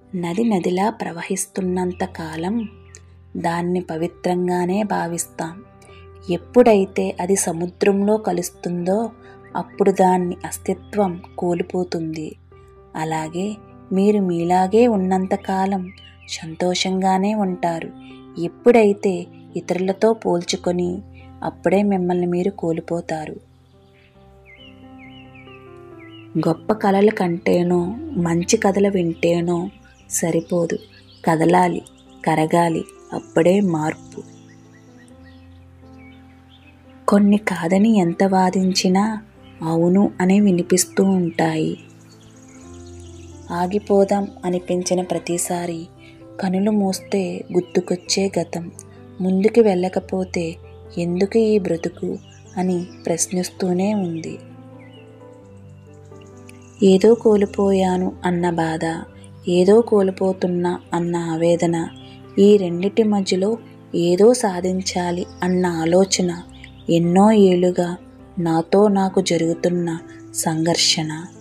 నది నదిలా ప్రవహిస్తున్నంత కాలం దాన్ని పవిత్రంగానే భావిస్తాం ఎప్పుడైతే అది సముద్రంలో కలుస్తుందో అప్పుడు దాని అస్తిత్వం కోల్పోతుంది అలాగే మీరు మీలాగే ఉన్నంతకాలం సంతోషంగానే ఉంటారు ఎప్పుడైతే ఇతరులతో పోల్చుకొని అప్పుడే మిమ్మల్ని మీరు కోల్పోతారు గొప్ప కళల కంటేనో మంచి కథలు వింటేనో సరిపోదు కదలాలి కరగాలి అప్పుడే మార్పు కొన్ని కాదని ఎంత వాదించినా అవును అని వినిపిస్తూ ఉంటాయి ఆగిపోదాం అనిపించిన ప్రతిసారి కనులు మూస్తే గుర్తుకొచ్చే గతం ముందుకు వెళ్ళకపోతే ఎందుకు ఈ బ్రతుకు అని ప్రశ్నిస్తూనే ఉంది ఏదో కోల్పోయాను అన్న బాధ ఏదో కోల్పోతున్నా అన్న ఆవేదన ఈ రెండిటి మధ్యలో ఏదో సాధించాలి అన్న ఆలోచన ఎన్నో ఏళ్ళుగా నాతో నాకు జరుగుతున్న సంఘర్షణ